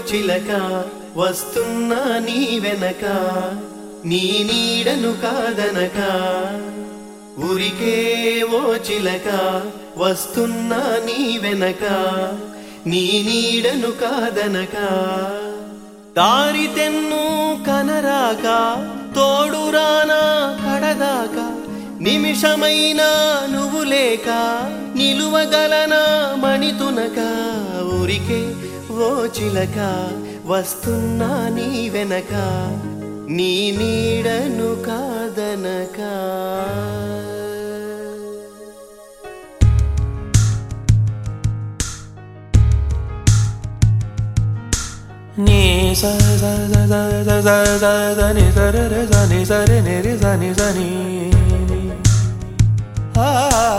చిలక వస్తున్నా నీ వెనక నీ నీడను కాదనక ఊరికే ఓ చిలక వస్తున్నా నీ వెనక నీ నీడను కాదనక దారి తెన్ను కనరాక తోడురానా కడదాకా నిమిషమైనా నువ్వు లేక నిలువగలనా మణితునక ఊరికే ఓ చిలక వస్తున్నా నీ వెనక నీ నీడను కాదనక నీ స స స స స స స స ని స ర ర స ని స రి ని రి స ని స ని ఆ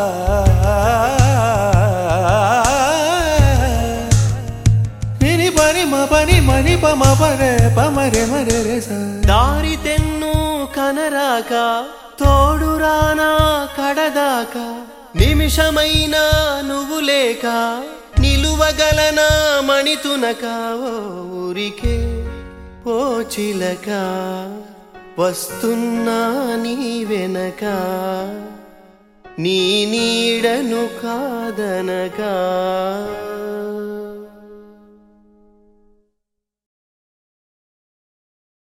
ని ని ప ని మ ప ని మ ని ప మ ప రే ప మ రే మ రే రే స దారి తెన్ను కనరాక తోడురానా కడదాకా నిమిషమైనా నువ్వు లేక నిలువగలనా మణితునక ఓ ఊరికే ఓ చిలక వస్తున్నా నీ వెనక నీ నీడను కాదనగా